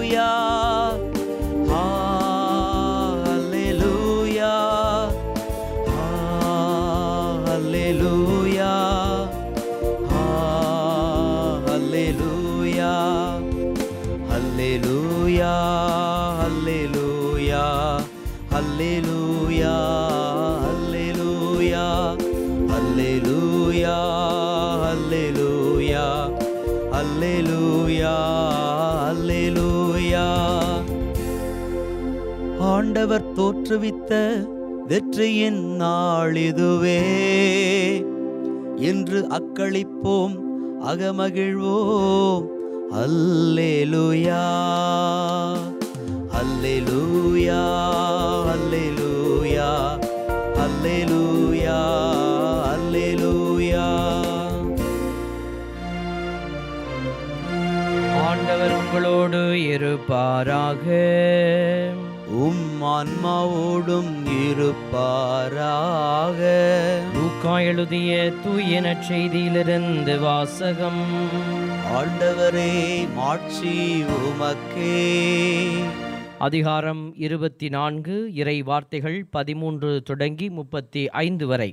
Hallelujah. Hallelujah. Hallelujah. Hallelujah. Hallelujah. Hallelujah. Hallelujah. Hallelujah. Hallelujah. Hallelujah. Hallelujah. ஆண்டவர் தோற்றுவித்த வெற்றியின் நாள் இதுவே என்று அக்களிப்போம் அகமகிழ்வோம் அல்லேலூயா அல்லேலூயா அல்லேலூயா அல்லேலூயா அல்லேலூயா ஆண்டவர் உங்களோடு இருப்பாராக உம் ஆன்மாவோடும் இருப்பாராக லூக்கா எழுதிய தூய நற்செய்தியிலிருந்து வாசகம் ஆண்டவரே மாட்சி உமக்கே அதிகாரம் இருபத்தி நான்கு இறை வார்த்தைகள் பதிமூன்று தொடங்கி முப்பத்தி ஐந்து வரை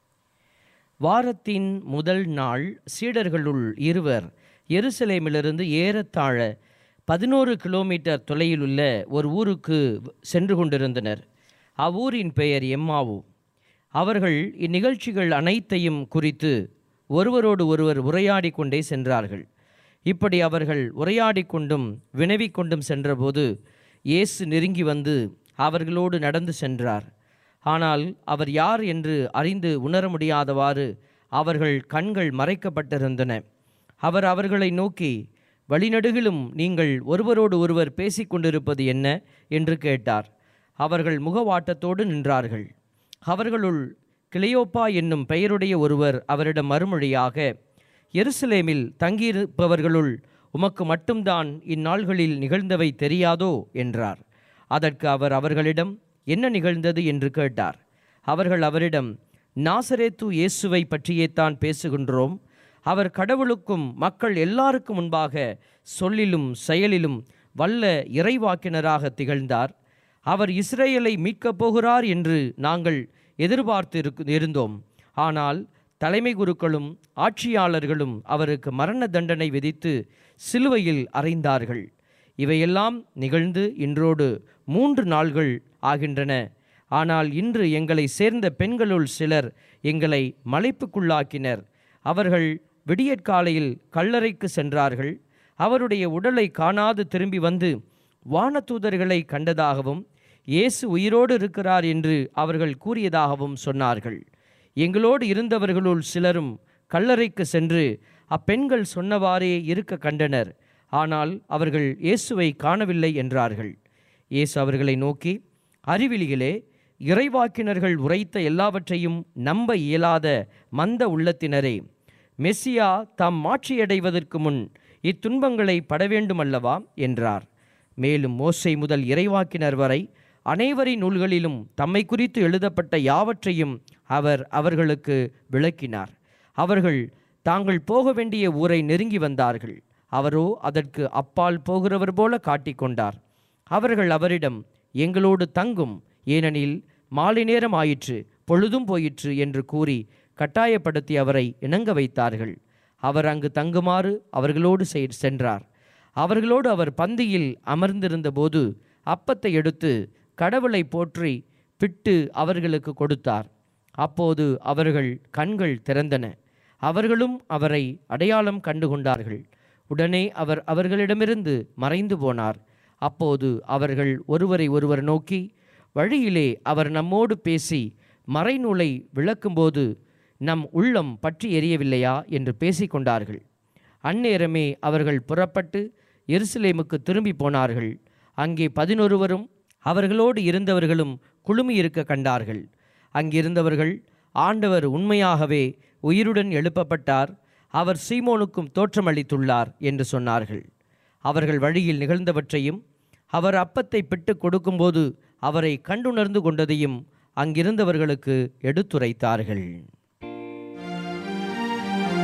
வாரத்தின் முதல் நாள் சீடர்களுள் இருவர் எருசலேமிலிருந்து ஏறத்தாழ பதினோரு கிலோமீட்டர் தொலையிலுள்ள ஒரு ஊருக்கு சென்று கொண்டிருந்தனர் அவ்வூரின் பெயர் எம்மாவு அவர்கள் இந்நிகழ்ச்சிகள் அனைத்தையும் குறித்து ஒருவரோடு ஒருவர் உரையாடி கொண்டே சென்றார்கள் இப்படி அவர்கள் உரையாடி கொண்டும் வினவிக் கொண்டும் சென்றபோது இயேசு நெருங்கி வந்து அவர்களோடு நடந்து சென்றார் ஆனால் அவர் யார் என்று அறிந்து உணர முடியாதவாறு அவர்கள் கண்கள் மறைக்கப்பட்டிருந்தன அவர் அவர்களை நோக்கி வழிநடுகிலும் நீங்கள் ஒருவரோடு ஒருவர் பேசிக்கொண்டிருப்பது என்ன என்று கேட்டார் அவர்கள் முகவாட்டத்தோடு நின்றார்கள் அவர்களுள் கிளையோப்பா என்னும் பெயருடைய ஒருவர் அவரிடம் மறுமொழியாக எருசலேமில் தங்கியிருப்பவர்களுள் உமக்கு மட்டும்தான் இந்நாள்களில் நிகழ்ந்தவை தெரியாதோ என்றார் அதற்கு அவர் அவர்களிடம் என்ன நிகழ்ந்தது என்று கேட்டார் அவர்கள் அவரிடம் நாசரேத்து இயேசுவை பற்றியேத்தான் பேசுகின்றோம் அவர் கடவுளுக்கும் மக்கள் எல்லாருக்கும் முன்பாக சொல்லிலும் செயலிலும் வல்ல இறைவாக்கினராக திகழ்ந்தார் அவர் இஸ்ரேலை மீட்கப் போகிறார் என்று நாங்கள் எதிர்பார்த்து இருக்கு- இருந்தோம் ஆனால் தலைமை குருக்களும் ஆட்சியாளர்களும் அவருக்கு மரண தண்டனை விதித்து சிலுவையில் அறைந்தார்கள் இவையெல்லாம் நிகழ்ந்து இன்றோடு மூன்று நாள்கள் ஆகின்றன ஆனால் இன்று எங்களை சேர்ந்த பெண்களுள் சிலர் எங்களை மலைப்புக்குள்ளாக்கினர் அவர்கள் விடியற்காலையில் கல்லறைக்கு சென்றார்கள் அவருடைய உடலை காணாது திரும்பி வந்து வானதூதர்களை கண்டதாகவும் இயேசு உயிரோடு இருக்கிறார் என்று அவர்கள் கூறியதாகவும் சொன்னார்கள் எங்களோடு இருந்தவர்களுள் சிலரும் கல்லறைக்கு சென்று அப்பெண்கள் சொன்னவாறே இருக்க கண்டனர் ஆனால் அவர்கள் இயேசுவை காணவில்லை என்றார்கள் இயேசு அவர்களை நோக்கி அறிவிலிகளே இறைவாக்கினர்கள் உரைத்த எல்லாவற்றையும் நம்ப இயலாத மந்த உள்ளத்தினரே மெஸ்ஸியா தாம் மாட்சியடைவதற்கு முன் இத்துன்பங்களை படவேண்டுமல்லவா என்றார் மேலும் மோசை முதல் இறைவாக்கினர் வரை அனைவரின் நூல்களிலும் தம்மை குறித்து எழுதப்பட்ட யாவற்றையும் அவர் அவர்களுக்கு விளக்கினார் அவர்கள் தாங்கள் போக வேண்டிய ஊரை நெருங்கி வந்தார்கள் அவரோ அதற்கு அப்பால் போகிறவர் போல காட்டிக்கொண்டார் அவர்கள் அவரிடம் எங்களோடு தங்கும் ஏனெனில் மாலை நேரம் ஆயிற்று பொழுதும் போயிற்று என்று கூறி கட்டாயப்படுத்தி அவரை இணங்க வைத்தார்கள் அவர் அங்கு தங்குமாறு அவர்களோடு செய்- சென்றார் அவர்களோடு அவர் பந்தியில் அமர்ந்திருந்தபோது அப்பத்தை எடுத்து கடவுளை போற்றி பிட்டு அவர்களுக்கு கொடுத்தார் அப்போது அவர்கள் கண்கள் திறந்தன அவர்களும் அவரை அடையாளம் கண்டுகொண்டார்கள் உடனே அவர் அவர்களிடமிருந்து மறைந்து போனார் அப்போது அவர்கள் ஒருவரை ஒருவர் நோக்கி வழியிலே அவர் நம்மோடு பேசி மறைநூலை விளக்கும்போது நம் உள்ளம் பற்றி எரியவில்லையா என்று பேசிக்கொண்டார்கள் அந்நேரமே அவர்கள் புறப்பட்டு எருசலேமுக்கு திரும்பி போனார்கள் அங்கே பதினொருவரும் அவர்களோடு இருந்தவர்களும் குழுமியிருக்க கண்டார்கள் அங்கிருந்தவர்கள் ஆண்டவர் உண்மையாகவே உயிருடன் எழுப்பப்பட்டார் அவர் சீமோனுக்கும் தோற்றமளித்துள்ளார் என்று சொன்னார்கள் அவர்கள் வழியில் நிகழ்ந்தவற்றையும் அவர் அப்பத்தை பிட்டு கொடுக்கும்போது அவரை கண்டுணர்ந்து கொண்டதையும் அங்கிருந்தவர்களுக்கு எடுத்துரைத்தார்கள்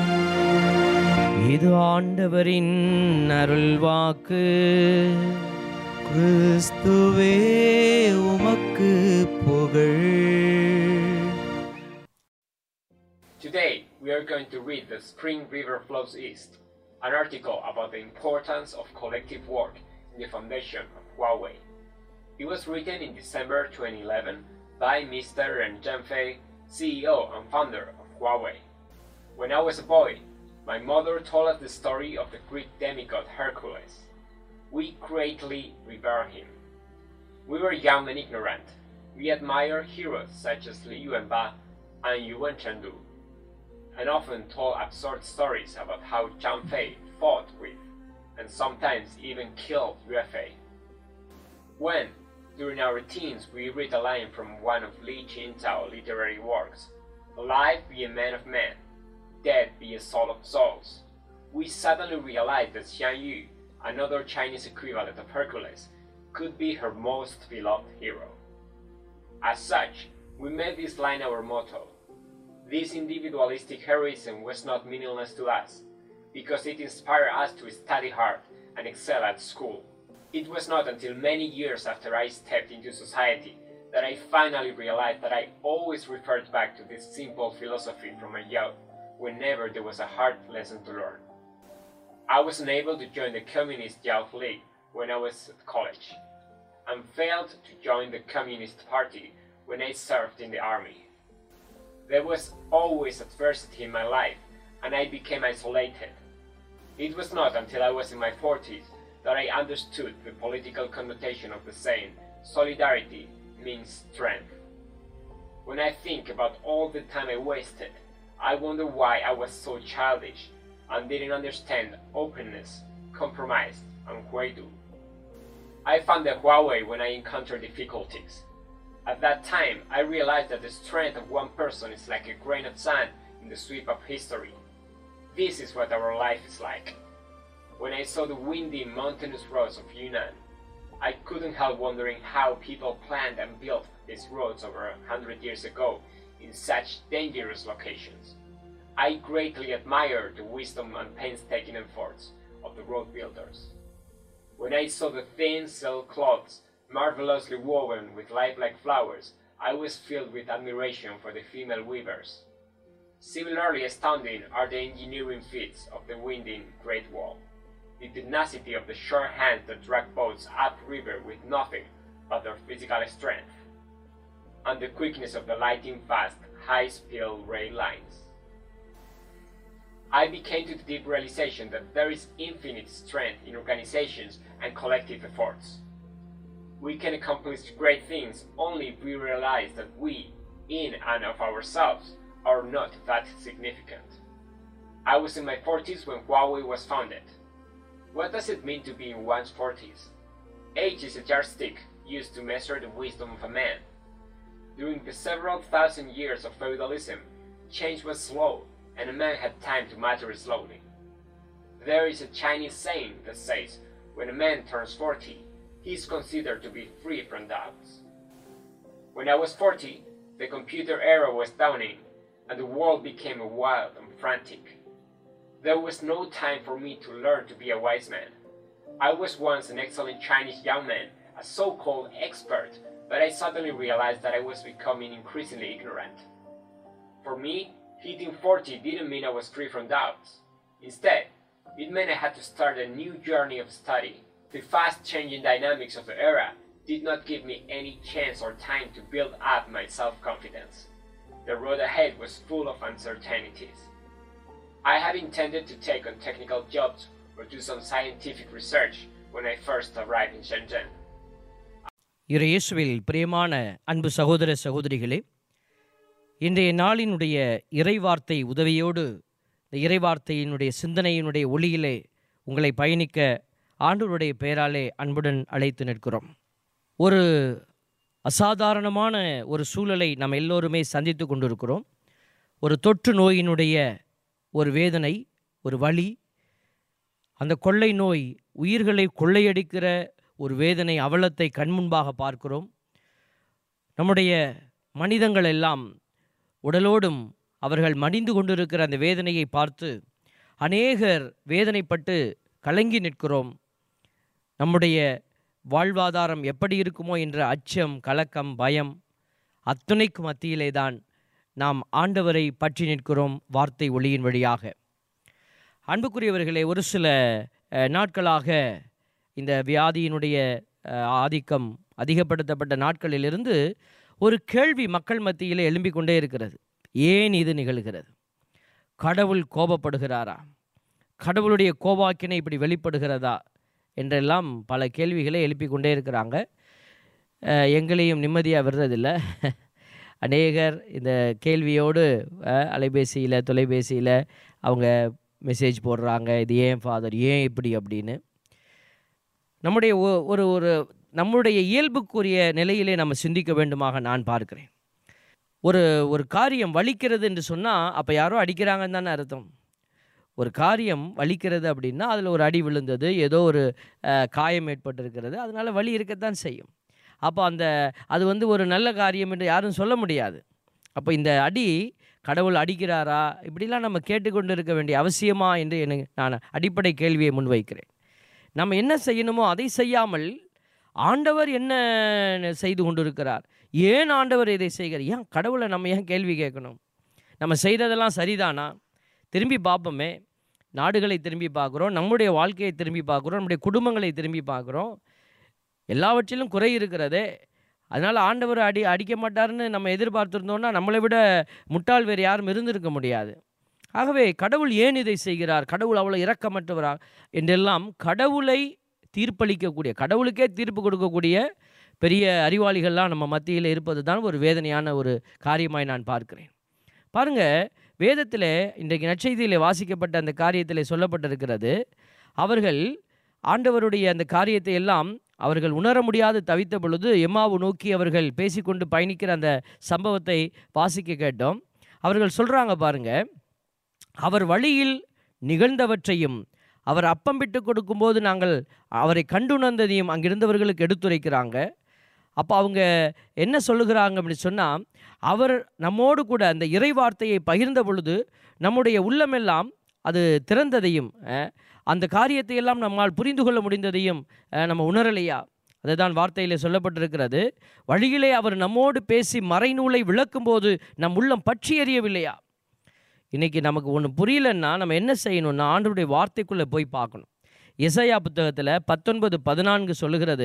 இது ஆண்டவரின் அருள்வாக்கு கிறிஸ்துவே உமக்கு புகழ் Today, we are going to read The Spring River Flows East, an article about the importance of collective work in the foundation of Huawei. It was written in December 2011 by Mr. Ren Zhengfei, CEO and founder of Huawei. When I was a boy, my mother told us the story of the Greek demigod Hercules. We greatly revere him. We were young and ignorant. We admire heroes such as Li Yuanba and Yuan Chengdu and often told absurd stories about how Zhang Fei fought with and sometimes even killed Yue Fei. When, during our teens, we read a line from one of Li Qinzhao literary works, Alive be a man of men, dead be a soul of souls, we suddenly realized that Xiang Yu, another Chinese equivalent of Hercules, could be her most beloved hero. As such, we made this line our motto. This individualistic heroism was not meaningless to us, because it inspired us to study hard and excel at school. It was not until many years after I stepped into society that I finally realized that I always referred back to this simple philosophy from my youth whenever there was a hard lesson to learn. I was unable to join the Communist Youth League when I was at college, and failed to join the Communist Party when I served in the army. There was always adversity in my life, and I became isolated. It was not until I was in my 40s that I understood the political connotation of the saying, solidarity means strength. When I think about all the time I wasted, I wonder why I was so childish and didn't understand openness, compromise, and huidu. I found the Huawei when I encountered difficulties. At that time, I realized that the strength of one person is like a grain of sand in the sweep of history. This is what our life is like. When I saw the windy, mountainous roads of Yunnan, I couldn't help wondering how people planned and built these roads over a hundred years ago in such dangerous locations. I greatly admire the wisdom and painstaking efforts of the road builders. When I saw the thin silk cloths marvelously woven with lifelike flowers, I was filled with admiration for the female weavers. Similarly astounding are the engineering feats of the winding Great Wall, the tenacity of the sure hands that drag boats upriver with nothing but their physical strength, and the quickness of the lightning fast, high-speed rail lines. I became to the deep realization that there is infinite strength in organizations and collective efforts. We can accomplish great things only if we realize that we, in and of ourselves, are not that significant. I was in my 40s when Huawei was founded. What does it mean to be in one's 40s? Age is a yardstick used to measure the wisdom of a man. During the several thousand years of feudalism, change was slow and a man had time to mature slowly. There is a Chinese saying that says, when a man turns 40, he is considered to be free from doubts. When I was 40, the computer era was dawning, and the world became wild and frantic. There was no time for me to learn to be a wise man. I was once an excellent Chinese young man, a so called expert, but I suddenly realized that I was becoming increasingly ignorant. For me, hitting 40 didn't mean I was free from doubts. Instead, it meant I had to start a new journey of study. The fast changing dynamics of the era did not give me any chance or time to build up my self confidence. The road ahead was full of uncertainties. I had intended to take on technical jobs or do some scientific research when I first arrived in Shenzhen. இரு இயேசுவில் பிரியமான அன்பு சகோதர சகோதரிகளே இன்றைய நாளினுடைய இறைவார்த்தை உதவியோடு இந்த இறைவார்த்தையினுடைய சிந்தனையினுடைய ஒளியிலே உங்களை பயணிக்க ஆண்டவருடைய பெயராலே அன்புடன் அழைத்து நிற்கிறோம் ஒரு அசாதாரணமான ஒரு சூழலை நாம் எல்லோருமே சந்தித்து கொண்டிருக்கிறோம் ஒரு தொற்று நோயினுடைய ஒரு வேதனை ஒரு வலி அந்த கொள்ளை நோய் உயிர்களை கொள்ளையடிக்கிற ஒரு வேதனை அவலத்தை கண்முன்பாக பார்க்கிறோம் நம்முடைய மனிதங்கள் எல்லாம் உடலோடும் அவர்கள் மடிந்து கொண்டிருக்கிற அந்த வேதனையை பார்த்து அநேகர் வேதனைப்பட்டு கலங்கி நிற்கிறோம் நம்முடைய வாழ்வாதாரம் எப்படி இருக்குமோ என்ற அச்சம் கலக்கம் பயம் அத்துணைக்கு மத்தியிலே தான் நாம் ஆண்டவரை பற்றி நிற்கிறோம் வார்த்தை ஒளியின் வழியாக அன்புக்குரியவர்களே ஒரு சில அஹ், நாட்களாக இந்த வியாதியினுடைய அஹ், ஆதிக்கம் அதிகப்படுத்தப்பட்ட நாட்களிலிருந்து ஒரு கேள்வி மக்கள் மத்தியிலே எழும்பிக் கொண்டே இருக்கிறது ஏன் இது நிகழ்கிறது கடவுள் கோபப்படுகிறாரா கடவுளுடைய கோபாக்கினை இப்படி வெளிப்படுகிறதா என்றெல்லாம் பல கேள்விகளை எழுப்பிக் கொண்டே இருக்கிறாங்க அஹ், எங்களையும் நிம்மதியாக விடுறதில்லை அநேகர் இந்த கேள்வியோடு அஹ், அலைபேசியில் தொலைபேசியில் அவங்க மெசேஜ் போடுறாங்க இது ஏன் ஃபாதர் ஏன் இப்படி அப்படின்னு நம்முடைய ஒ- ஒரு ஒரு நம்முடைய இயல்புக்குரிய நிலையிலே நம்ம சிந்திக்க வேண்டுமாக நான் பார்க்கிறேன் ஒரு ஒரு காரியம் வலிக்கிறது என்று சொன்னால் அப்போ யாரோ அடிக்கிறாங்கன்னு தானே அர்த்தம் ஒரு காரியம் வலிக்கிறது அப்படின்னா அதில் ஒரு அடி விழுந்தது ஏதோ ஒரு அஹ், காயம் ஏற்பட்டிருக்கிறது அதனால் வலி இருக்கத்தான் செய்யும் அப்போ அந்த அது வந்து ஒரு நல்ல காரியம் என்று யாரும் சொல்ல முடியாது அப்போ இந்த அடி கடவுள் அடிக்கிறாரா இப்படிலாம் நம்ம கேட்டுக்கொண்டு இருக்க வேண்டிய அவசியமா என்று எனக்கு நான் அடிப்படை கேள்வியை முன்வைக்கிறேன் நம்ம என்ன செய்யணுமோ அதை செய்யாமல் ஆண்டவர் என்ன செய்து கொண்டிருக்கிறார் ஏன் ஆண்டவர் இதை செய்கிறார் ஏன் கடவுளை நம்ம ஏன் கேள்வி கேட்கணும் நம்ம செய்கிறதெல்லாம் சரிதானா திரும்பி பார்ப்போமே நாடுகளை திரும்பி பார்க்குறோம் நம்முடைய வாழ்க்கையை திரும்பி பார்க்குறோம் நம்முடைய குடும்பங்களை திரும்பி பார்க்குறோம் எல்லாவற்றிலும் குறை இருக்கிறதே அதனால் ஆண்டவர் அடி அடிக்க மாட்டார்னு நம்ம எதிர்பார்த்துருந்தோம்னா நம்மளை விட முட்டாள் வேறு யாரும் இருந்திருக்க முடியாது ஆகவே கடவுள் ஏன் இதை செய்கிறார் கடவுள் அவ்வளோ இரக்கமற்றவரா என்றெல்லாம் கடவுளை தீர்ப்பளிக்கக்கூடிய கடவுளுக்கே தீர்ப்பு கொடுக்கக்கூடிய பெரிய அறிவாளிகள்லாம் நம்ம மத்தியில் இருப்பது தான் ஒரு வேதனையான ஒரு காரியமாய் நான் பார்க்கிறேன் பாருங்க வேதத்தில் இன்றைக்கு நற்செய்தியில் வாசிக்கப்பட்ட அந்த காரியத்தில் சொல்லப்பட்டிருக்கிறது அவர்கள் ஆண்டவருடைய அந்த காரியத்தை எல்லாம் அவர்கள் உணர முடியாது தவித்த பொழுது எம்மாவு நோக்கி அவர்கள் பேசிக்கொண்டு பயணிக்கிற அந்த சம்பவத்தை வாசிக்க கேட்டோம் அவர்கள் சொல்கிறாங்க பாருங்க அவர் வழியில் நிகழ்ந்தவற்றையும் அவர் அப்பம் விட்டு கொடுக்கும்போது நாங்கள் அவரை கண்டுணர்ந்ததையும் அங்கிருந்தவர்களுக்கு எடுத்துரைக்கிறாங்க அப்போ அவங்க என்ன சொல்லுகிறாங்க அப்படின்னு சொன்னால் அவர் நம்மோடு கூட அந்த இறை வார்த்தையை பகிர்ந்த பொழுது நம்முடைய உள்ளமெல்லாம் அது திறந்ததையும் அஹ், அந்த காரியத்தை எல்லாம் நம்மால் புரிந்து கொள்ள முடிந்ததையும் அஹ், நம்ம உணரலையா அதுதான் வார்த்தையில் சொல்லப்பட்டிருக்கிறது வழியிலே அவர் நம்மோடு பேசி மறைநூலை விளக்கும்போது நம் உள்ளம் பற்றி எறியவில்லையா இன்னைக்கு நமக்கு ஒன்று புரியலன்னா நம்ம என்ன செய்யணும்னா ஆண்டவருடைய வார்த்தைக்குள்ளே போய் பார்க்கணும் இசையா புத்தகத்தில் பத்தொன்பது பதினான்கு சொல்லுகிறது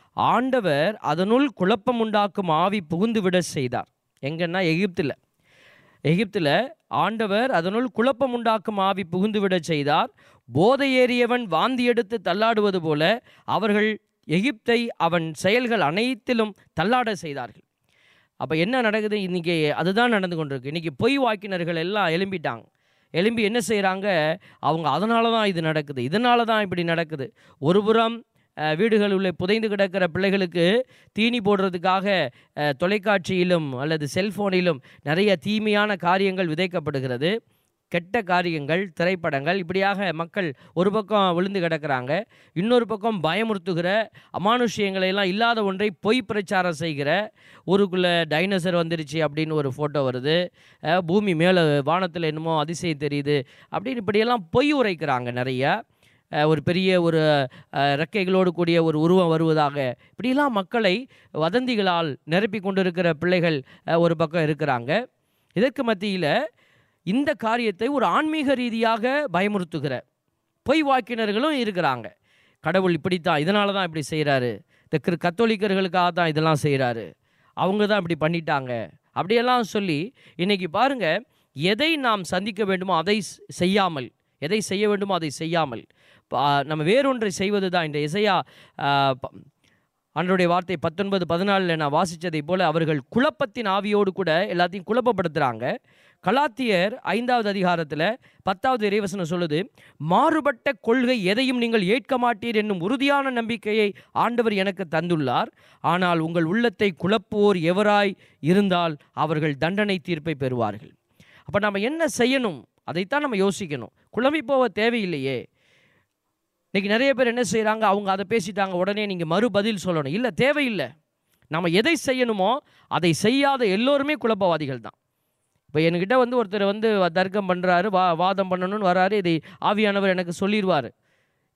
ஆண்டவர் அதனுள் குழப்பம் உண்டாக்கும் ஆவி புகுந்து விட செய்தார் எங்கன்னா எகிப்தில் எகிப்தில் ஆண்டவர் அதனுள் குழப்பம் உண்டாக்கும் ஆவி புகுந்து விட செய்தார் போதையேறியவன் வாந்தி எடுத்து தள்ளாடுவது போல அவர்கள் எகிப்தை அவன் செயல்கள் அனைத்திலும் தள்ளாட செய்தார்கள் அப்போ என்ன நடக்குது இன்றைக்கி அதுதான் நடந்து கொண்டிருக்கு இன்றைக்கி பொய் வாக்கினர்கள் எல்லாம் எழும்பிட்டாங்க எழும்பி என்ன செய்கிறாங்க அவங்க அதனால தான் இது நடக்குது இதனால தான் இப்படி நடக்குது ஒரு புறம் அஹ், வீடுகளுள்ளே புதைந்து கிடக்கிற பிள்ளைகளுக்கு தீனி போடுறதுக்காக அஹ், தொலைக்காட்சியிலும் அல்லது செல்ஃபோனிலும் நிறைய தீமையான காரியங்கள் விதைக்கப்படுகிறது கெட்ட காரியங்கள் திரைப்படங்கள் இப்படியாக மக்கள் ஒரு பக்கம் விழுந்து கிடக்கிறாங்க இன்னொரு பக்கம் பயமுறுத்துகிற அமானுஷ்யங்களை எல்லாம் இல்லாத ஒன்றை பொய் பிரச்சாரம் செய்கிற ஊருக்குள்ளே டைனோசர் வந்துருச்சு அப்படின்னு ஒரு ஃபோட்டோ வருது அஹ் பூமி மேலே வானத்தில் என்னமோ அதிசயம் தெரியுது அப்படின்னு இப்படியெல்லாம் பொய் உரைக்கிறாங்க நிறைய அஹ் ஒரு பெரிய ஒரு அஹ், ரெக்கைகளோடு கூடிய ஒரு உருவம் வருவதாக இப்படியெல்லாம் மக்களை வதந்திகளால் நிரப்பி கொண்டிருக்கிற பிள்ளைகள் அஹ், ஒரு பக்கம் இருக்கிறாங்க இதற்கு மத்தியில் இந்த காரியத்தை ஒரு ஆன்மீக ரீதியாக பயமுறுத்துகிற பொய் வாக்கினர்களும் இருக்கிறாங்க கடவுள் இப்படித்தான் இதனால தான் இப்படி செய்கிறாரு இந்த கிற கத்தோலிக்கர்களுக்காக தான் இதெல்லாம் செய்கிறாரு அவங்க தான் இப்படி பண்ணிட்டாங்க அப்படியெல்லாம் சொல்லி இன்னைக்கு பாருங்க எதை நாம் சந்திக்க வேண்டுமோ அதை ஸ்- செய்யாமல் எதை செய்ய வேண்டுமோ அதை செய்யாமல் பா- நம்ம வேறொன்றை செய்வது தான் இந்த இசையா அன்றைய வார்த்தை பத்தொன்பது பதினாலில் நான் வாசித்ததை போல அவர்கள் குழப்பத்தின் ஆவியோடு கூட எல்லாத்தையும் குழப்பப்படுத்துகிறாங்க கலாத்தியர் ஐந்தாவது அதிகாரத்தில் பத்தாவது இறைவசனம் சொல்லுது மாறுபட்ட கொள்கை எதையும் நீங்கள் ஏற்க மாட்டீர் என்னும் உறுதியான நம்பிக்கையை ஆண்டவர் எனக்கு தந்துள்ளார் ஆனால் உங்கள் உள்ளத்தை குழப்புவோர் எவராய் இருந்தால் அவர்கள் தண்டனை தீர்ப்பை பெறுவார்கள் அப்போ நம்ம என்ன செய்யணும் அதைத்தான் நம்ம யோசிக்கணும் குழம்பி போக தேவையில்லையே இன்னைக்கு நிறைய பேர் என்ன செய்கிறாங்க அவங்க அதை பேசிட்டாங்க உடனே நீங்கள் மறு பதில் சொல்லணும் இல்லை தேவையில்லை நம்ம எதை செய்யணுமோ அதை செய்யாத எல்லோருமே குழப்பவாதிகள் தான் இப்போ என்கிட்ட வந்து ஒருத்தர் வந்து தர்க்கம் பண்ணுறாரு வா வாதம் பண்ணணும்னு வராரு இதை ஆவியானவர் எனக்கு சொல்லிடுவார்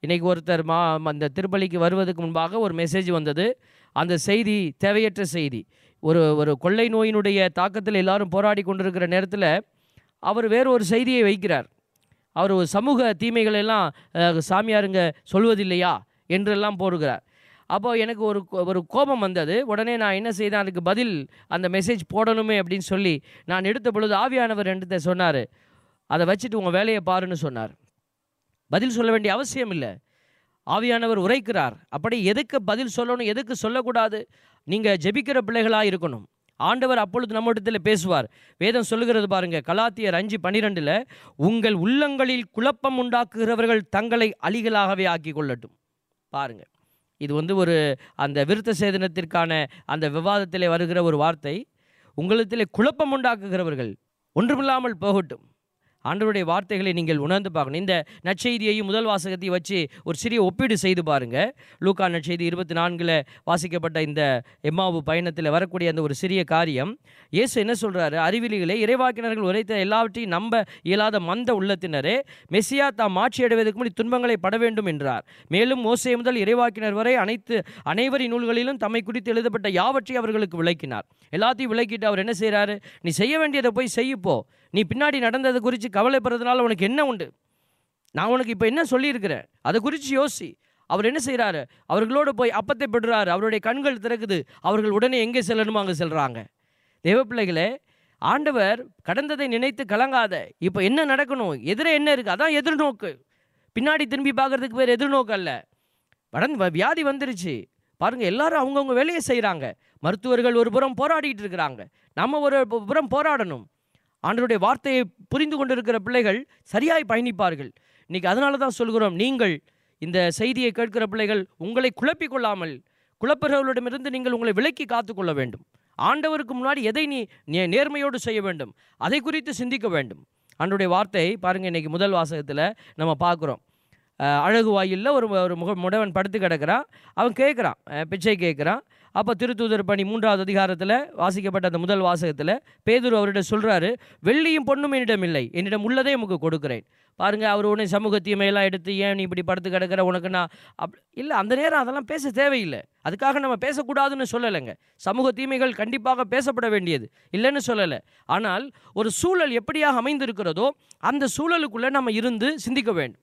இன்றைக்கி ஒருத்தர் மா அந்த திருப்பலிக்கு வருவதற்கு முன்பாக ஒரு மெசேஜ் வந்தது அந்த செய்தி தேவையற்ற செய்தி ஒரு ஒரு கொள்ளை நோயினுடைய தாக்கத்தில் எல்லாரும் போராடி கொண்டிருக்கிற நேரத்தில் அவர் வேறு ஒரு செய்தியை வைக்கிறார் அவர் ஒரு சமூக தீமைகள் எல்லாம் அஹ், சாமியாருங்க சொல்வதில்லையா என்றெல்லாம் போடுகிறார் அப்போ எனக்கு ஒரு கோ- ஒரு கோபம் வந்தது உடனே நான் என்ன செய்தேன் அதுக்கு பதில் அந்த மெசேஜ் போடணுமே அப்படின்னு சொல்லி நான் எடுத்த பொழுது ஆவியானவர் என்கிட்ட சொன்னார் அதை வச்சுட்டு உங்கள் வேலையை பாருன்னு சொன்னார் பதில் சொல்ல வேண்டிய அவசியம் இல்லை ஆவியானவர் உரைக்கிறார் அப்படி எதுக்கு பதில் சொல்லணும் எதுக்கு சொல்லக்கூடாது நீங்கள் ஜெபிக்கிற பிள்ளைகளாக இருக்கணும் ஆண்டவர் அப்பொழுது நம்மிடத்தில் பேசுவார் வேதம் சொல்லுகிறது பாருங்க கலாத்தியர் அஞ்சு பன்னிரெண்டில் உங்கள் உள்ளங்களில் குழப்பம் உண்டாக்குகிறவர்கள் தங்களை அலிகளாகவே ஆக்கி கொள்ளட்டும் பாருங்க இது வந்து ஒரு அந்த விருத்த சேதனத்திற்கான அந்த விவாதத்திலே வருகிற ஒரு வார்த்தை உங்களிடத்திலே குழப்பம் உண்டாக்குகிறவர்கள் ஒன்றுமில்லாமல் போகட்டும் ஆண்டவருடைய வார்த்தைகளை நீங்கள் உணர்ந்து பார்க்கணும் இந்த நற்செய்தியையும் முதல் வாசகத்தையும் வச்சு ஒரு சிறிய ஒப்பீடு செய்து பாருங்க லூக்கா நற்செய்தி இருபத்தி நான்கில் வாசிக்கப்பட்ட இந்த எம்மாவு பயணத்தில் வரக்கூடிய அந்த ஒரு சிறிய காரியம் இயேசு என்ன சொல்றாரு அறிவிலிகளே இறைவாக்கினர்கள் உரைத்த எல்லாவற்றையும் நம்ப இயலாத மந்த உள்ளத்தினரே மெஸ்ஸியா தாம் ஆட்சி அடைவதற்கு முடி துன்பங்களை பட வேண்டும் என்றார் மேலும் மோசே முதல் இறைவாக்கினர் வரை அனைத்து அனைவரின் நூல்களிலும் தம்மை குறித்து எழுதப்பட்ட யாவற்றையும் அவர்களுக்கு விளக்கினார் எல்லாத்தையும் விளக்கிட்டு அவர் என்ன செய்றாரு நீ செய்ய வேண்டியதை போய் செய்யுப்போ நீ பின்னாடி நடந்ததை குறித்து கவலைப்படுறதுனால உனக்கு என்ன உண்டு நான் உனக்கு இப்போ என்ன சொல்லியிருக்கிறேன் அதை குறித்து யோசி அவர் என்ன செய்கிறாரு அவர்களோடு போய் அப்பத்தை பெறுறாரு அவருடைய கண்கள் திறக்குது அவர்கள் உடனே எங்கே செல்லணுமோ அங்கே செல்கிறாங்க தேவப்பிள்ளைகளே ஆண்டவர் கடந்ததை நினைத்து கலங்காத இப்போ என்ன நடக்கணும் எதிரே என்ன இருக்குது அதான் எதிர்நோக்கு பின்னாடி திரும்பி பார்க்கறதுக்கு பேர் எதிர்நோக்கு அல்ல வடன் வ- வியாதி வந்துருச்சு பாருங்க எல்லாரும் அவங்கவுங்க வேலையை செய்கிறாங்க மருத்துவர்கள் ஒரு புறம் போராடிட்டு இருக்கிறாங்க நம்ம ஒரு பு- புறம் போராடணும் ஆண்டவருடைய வார்த்தையை புரிந்து கொண்டிருக்கிற பிள்ளைகள் சரியாய் பயணிப்பார்கள் இன்னைக்கு அதனால தான் சொல்கிறோம் நீங்கள் இந்த செய்தியை கேட்கிற பிள்ளைகள் உங்களை குழப்பிக் கொள்ளாமல் குழப்பர்களுடமிருந்து நீங்கள் உங்களை விலக்கி காத்துக்கொள்ள வேண்டும் ஆண்டவருக்கு முன்னாடி எதை நீ நே- நேர்மையோடு செய்ய வேண்டும் அதை குறித்து சிந்திக்க வேண்டும் ஆண்டவருடைய வார்த்தை பாருங்க இன்னைக்கு முதல் வாசகத்தில் நம்ம பார்க்குறோம் அஹ், அழகு வாயிலில் ஒரு ஒரு முக முடவன் படுத்து கிடக்கிறான் அவன் கேட்குறான் அஹ், பிச்சை கேட்குறான் அப்போ திருத்தூதர் பணி மூன்றாவது அதிகாரத்தில் வாசிக்கப்பட்ட அந்த முதல் வாசகத்தில் பேதுரு அவரிடம் சொல்கிறாரு வெள்ளியும் பொண்ணும் என்னிடம் இல்லை என்னிடம் உள்ளதே உமக்கு கொடுக்கிறேன் பாருங்க அவர் உடனே சமூக தீமையெல்லாம் எடுத்து ஏன் நீ இப்படி படுத்து கிடக்கிற உனக்கு நான் அப் இல்லை அந்த நேரம் அதெல்லாம் பேச தேவையில்லை அதுக்காக நம்ம பேசக்கூடாதுன்னு சொல்லலைங்க சமூக தீமைகள் கண்டிப்பாக பேசப்பட வேண்டியது இல்லைன்னு சொல்லலை ஆனால் ஒரு சூழல் எப்படியாக அமைந்திருக்கிறதோ அந்த சூழலுக்குள்ளே நம்ம இருந்து சிந்திக்க வேண்டும்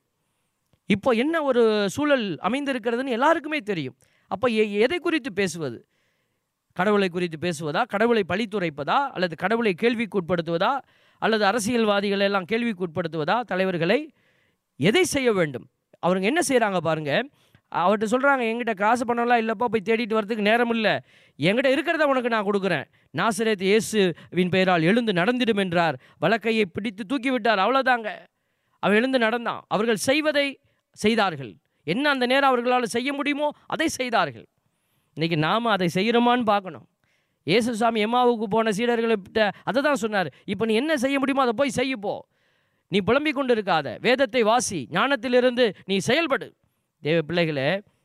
இப்போ என்ன ஒரு சூழல் அமைந்திருக்கிறதுன்னு எல்லாருக்குமே தெரியும் அப்போ எ- எதை குறித்து பேசுவது கடவுளை குறித்து பேசுவதா கடவுளை பழித்துரைப்பதா அல்லது கடவுளை கேள்விக்கு உட்படுத்துவதா அல்லது அரசியல்வாதிகளை எல்லாம் கேள்விக்கு உட்படுத்துவதா தலைவர்களை எதை செய்ய வேண்டும் அவருங்க என்ன செய்கிறாங்க பாருங்க அவர்கிட்ட சொல்கிறாங்க என்கிட்ட காசு பணம்லாம் இல்லைப்பா போய் தேடிட்டு வரதுக்கு நேரம் இல்லை என்கிட்ட இருக்கிறத உனக்கு நான் கொடுக்குறேன் நாசரேத் இயேசுவின் பெயரால் எழுந்து நடந்திடும் என்றார் வலக்கையை பிடித்து தூக்கி விட்டார் அவ்வளோதாங்க அவன் எழுந்து நடந்தான் அவர்கள் செய்வதை செய்தார்கள் என்ன அந்த நேரம் அவர்களால் செய்ய முடியுமோ அதை செய்தார்கள் இன்னைக்கு நாம் அதை செய்கிறோமான்னு பார்க்கணும் இயேசுசாமி எம்மாவுக்கு போன சீடர்கள்கிட்ட அதை தான் சொன்னார் இப்போ நீ என்ன செய்ய முடியுமோ அதை போய் செய்யுப்போ நீ புலம்பிக் கொண்டு இருக்காத வேதத்தை வாசி ஞானத்திலிருந்து நீ செயல்படு தேவ பிள்ளைகளே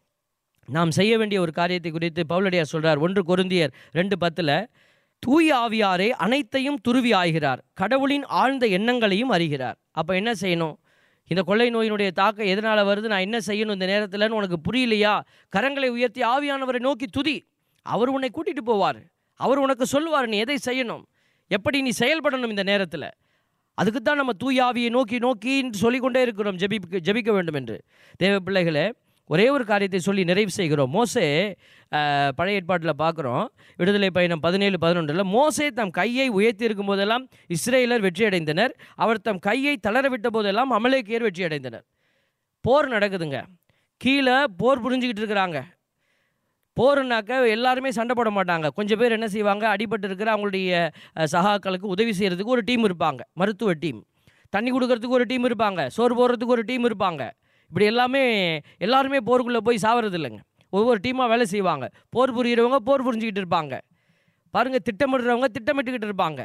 நாம் செய்ய வேண்டிய ஒரு காரியத்தை குறித்து பவுலடியார் சொல்றார் ஒன்று கொருந்தியர் ரெண்டு பத்தில் தூய ஆவியாரே அனைத்தையும் துருவி ஆகிறார் கடவுளின் ஆழ்ந்த எண்ணங்களையும் அறிகிறார் அப்போ என்ன செய்யணும் இந்த கொள்ளை நோயினுடைய தாக்கம் எதனால் வருது நான் என்ன செய்யணும் இந்த நேரத்தில்னு உனக்கு புரியலையா கரங்களை உயர்த்தி ஆவியானவரை நோக்கி துதி அவர் உன்னை கூட்டிட்டு போவார் அவர் உனக்கு சொல்லுவார் நீ எதை செய்யணும் எப்படி நீ செயல்படணும் இந்த நேரத்தில் அதுக்கு தான் நம்ம தூய ஆவியை நோக்கி நோக்கி சொல்லிக்கொண்டே இருக்கிறோம் ஜெபிக்க ஜெபிக்க வேண்டும் என்று தேவ பிள்ளைகளே ஒரே ஒரு காரியத்தை சொல்லி நிறைவு செய்கிறோம் மோசே அஹ், பழைய ஏற்பாட்டில் பார்க்குறோம் விடுதலை பயணம் பதினேழு பதினொன்றில் மோசே தம் கையை உயர்த்தி இருக்கும் போதெல்லாம் இஸ்ரேலர் வெற்றியடைந்தனர் அவர் தம் கையை தளர விட்ட போதெல்லாம் அமலேக்கியர் வெற்றியடைந்தனர் போர் நடக்குதுங்க கீழே போர் புரிஞ்சுக்கிட்டு இருக்கிறாங்க போருனாக்க எல்லாருமே சண்டை போட மாட்டாங்க கொஞ்சம் பேர் என்ன செய்வாங்க அடிபட்டு இருக்கிற அவங்களுடைய அஹ், சகாக்களுக்கு உதவி செய்கிறதுக்கு ஒரு டீம் இருப்பாங்க மருத்துவ டீம் தண்ணி கொடுக்கறதுக்கு ஒரு டீம் இருப்பாங்க சோறு போடுறதுக்கு ஒரு டீம் இருப்பாங்க இப்படி எல்லாமே எல்லாருமே போருக்குள்ளே போய் சாவறது இல்லைங்க ஒவ்வொரு டீமாக வேலை செய்வாங்க போர் புரிகிறவங்க போர் புரிஞ்சுக்கிட்டு இருப்பாங்க பாருங்கள் திட்டமிடுறவங்க திட்டமிட்டுக்கிட்டு இருப்பாங்க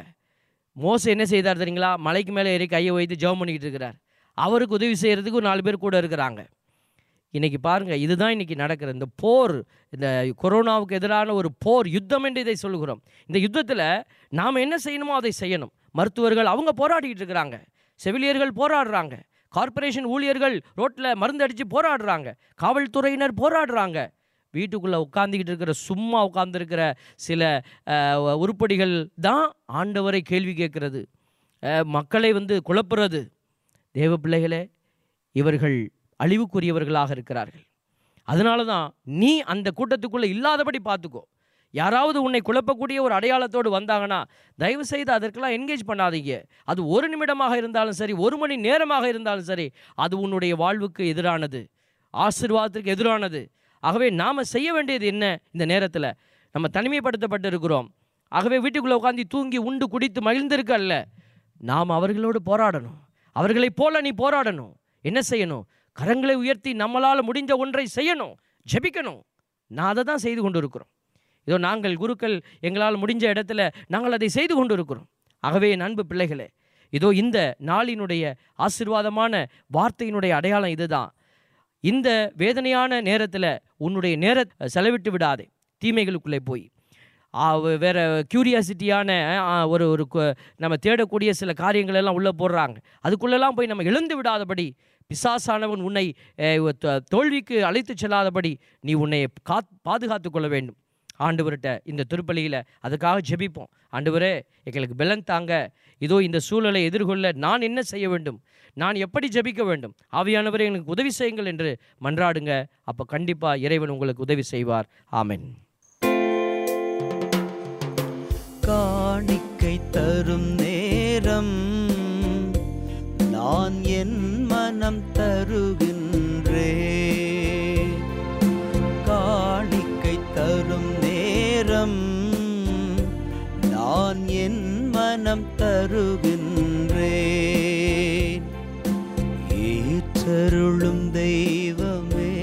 மோச என்ன செய்தார் தெரியுங்களா மலைக்கு மேலே ஏறி கையை வைத்து ஜெபம் பண்ணிக்கிட்டு இருக்கிறார் அவருக்கு உதவி செய்கிறதுக்கு ஒரு நாலு பேர் கூட இருக்கிறாங்க இன்னைக்கு பாருங்க இதுதான் இன்னைக்கு நடக்கிற இந்த போர் இந்த கொரோனாவுக்கு எதிரான ஒரு போர் யுத்தம் என்று இதை சொல்கிறோம் இந்த யுத்தத்தில் நாம் என்ன செய்யணுமோ அதை செய்யணும் மருத்துவர்கள் அவங்க போராடிக்கிட்டு இருக்கிறாங்க செவிலியர்கள் போராடுறாங்க கார்ப்பரேஷன் ஊழியர்கள் ரோட்டில் மருந்து அடித்து போராடுறாங்க காவல்துறையினர் போராடுறாங்க வீட்டுக்குள்ளே உட்காந்துக்கிட்டு இருக்கிற சும்மா உட்காந்துருக்கிற சில அஹ், உருப்படிகள் தான் ஆண்டவரை கேள்வி கேட்கிறது அஹ், மக்களை வந்து குழப்புறது தேவ பிள்ளைகளே இவர்கள் அழிவுக்குரியவர்களாக இருக்கிறார்கள் அதனால தான் நீ அந்த கூட்டத்துக்குள்ளே இல்லாதபடி பார்த்துக்கோ யாராவது உன்னை குழப்பக்கூடிய ஒரு அடையாளத்தோடு வந்தாங்கன்னா தயவு செய்து அதற்கெல்லாம் என்கேஜ் பண்ணாதீங்க அது ஒரு நிமிடமாக இருந்தாலும் சரி ஒரு மணி நேரமாக இருந்தாலும் சரி அது உன்னுடைய வாழ்வுக்கு எதிரானது ஆசீர்வாதத்திற்கு எதிரானது ஆகவே நாம் செய்ய வேண்டியது என்ன இந்த நேரத்தில் நம்ம தனிமைப்படுத்தப்பட்டு இருக்கிறோம் ஆகவே வீட்டுக்குள்ளே உட்காந்து தூங்கி உண்டு குடித்து மகிழ்ந்திருக்க அல்ல நாம் அவர்களோடு போராடணும் அவர்களைப் போல நீ போராடணும் என்ன செய்யணும் கரங்களை உயர்த்தி நம்மளால் முடிஞ்ச ஒன்றை செய்யணும் ஜெபிக்கணும் நான் அதை தான் செய்து கொண்டு இருக்கிறோம் இதோ நாங்கள் குருக்கள் எங்களால் முடிஞ்ச இடத்துல நாங்கள் அதை செய்து கொண்டு இருக்கிறோம் ஆகவே என் அன்பு பிள்ளைகளே இதோ இந்த நாளினுடைய ஆசீர்வாதமான வார்த்தையினுடைய அடையாளம் இதுதான் இந்த வேதனையான நேரத்தில் உன்னுடைய நேர செலவிட்டு விடாதே தீமைகளுக்குள்ளே போய் ஆ, வே- வேற கியூரியாசிட்டியான ஆ, ஒரு ஒரு கு- நம்ம தேடக்கூடிய சில காரியங்கள் எல்லாம் உள்ளே போடுறாங்க அதுக்குள்ளெல்லாம் போய் நம்ம இழந்து விடாதபடி பிசாசானவன் உன்னை அஹ், த- தோல்விக்கு அழைத்து செல்லாதபடி நீ உன்னை காத் பாதுகாத்து கொள்ள வேண்டும் ஆண்டவர்கிட்ட இந்த திருப்பலியில் அதுக்காக ஜெபிப்போம் ஆண்டவரே எங்களுக்கு பலன் தாங்க இதோ இந்த சூழலை எதிர்கொள்ள நான் என்ன செய்ய வேண்டும் நான் எப்படி ஜெபிக்க வேண்டும் ஆவியானவரே எனக்கு உதவி செய்யுங்கள் என்று மன்றாடுங்க அப்போ கண்டிப்பாக இறைவன் உங்களுக்கு உதவி செய்வார் ஆமென் காணிக்கை தரும் நேரம் நான் என் மனம் தருகின்றே காணிக்கை தரும் நேரம் நான் என் மனம் தருகின்றேன் ஏற்றருளும் தெய்வமே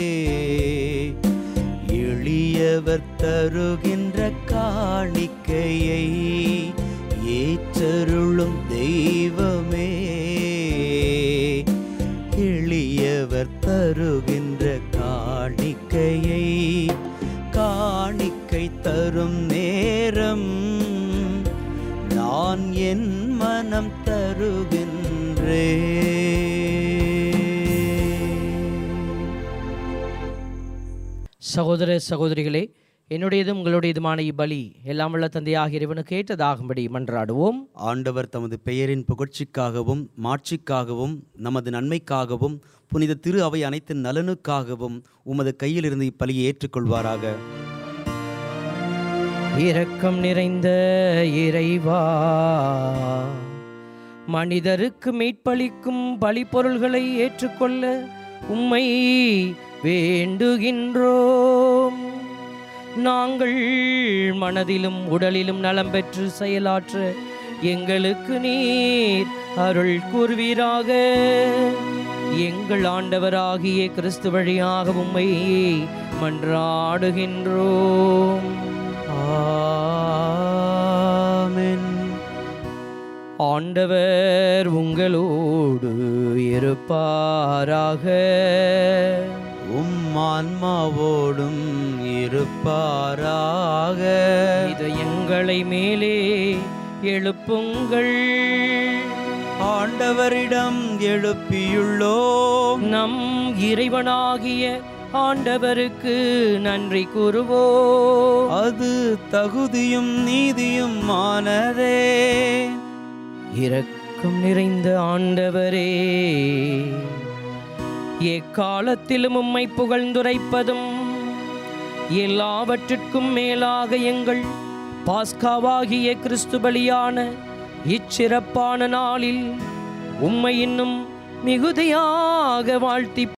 எளியவர் தருகின்ற காணிக்கையை ஏற்றருளும் தெய்வமே எளியவர் தருகின்ற காணிக்கையை காணிக்கை தரும் நேரம் நான் என் மனம் தருகின்றேன் சகோதர சகோதரிகளே என்னுடையதும் உங்களுடையதுமான இப்பலி எல்லாம் வல்ல தந்தையாக இறைவனுக்கு ஏற்றதாகும்படி மன்றாடுவோம் ஆண்டவர் தமது பெயரின் புகழ்ச்சிக்காகவும் மாட்சிக்காகவும் நமது நன்மைக்காகவும் புனித திரு அவை அனைத்தின் நலனுக்காகவும் உமது கையிலிருந்து இப்பலியை ஏற்றுக்கொள்வாராக இரக்கம் நிறைந்த இறைவா மனிதருக்கு மீட்பளிக்கும் பலிப்பொருள்களை ஏற்றுக்கொள்ள உம்மை வேண்டுகின்றோம் நாங்கள் மனதிலும் உடலிலும் நலம் பெற்று செயலாற்ற எங்களுக்கு நீர் அருள் கூர்வீராக எங்கள் ஆண்டவராகிய கிறிஸ்து வழியாக உம்மை மன்றாடுகின்றோம் ஆமென் ஆண்டவர் உங்களோடு இருப்பாராக உம் ஆன்மாவோடும் இருப்பாராக இது எங்களை மேலே எழுப்புங்கள் ஆண்டவரிடம் எழுப்பியுள்ளோம் நம் இறைவனாகிய ஆண்டவருக்கு நன்றி கூறுவோம் அது தகுதியும் நீதியும் ஆனதே இரக்கம் நிறைந்த ஆண்டவரே எக்காலத்திலும் உம்மை புகழ்ந்துரைப்பதும் எல்லாவற்றிற்கும் மேலாக எங்கள் பாஸ்காவாகிய கிறிஸ்து பலியான இச்சிறப்பான நாளில் உம்மை இன்னும் மிகுதியாக வாழ்த்தி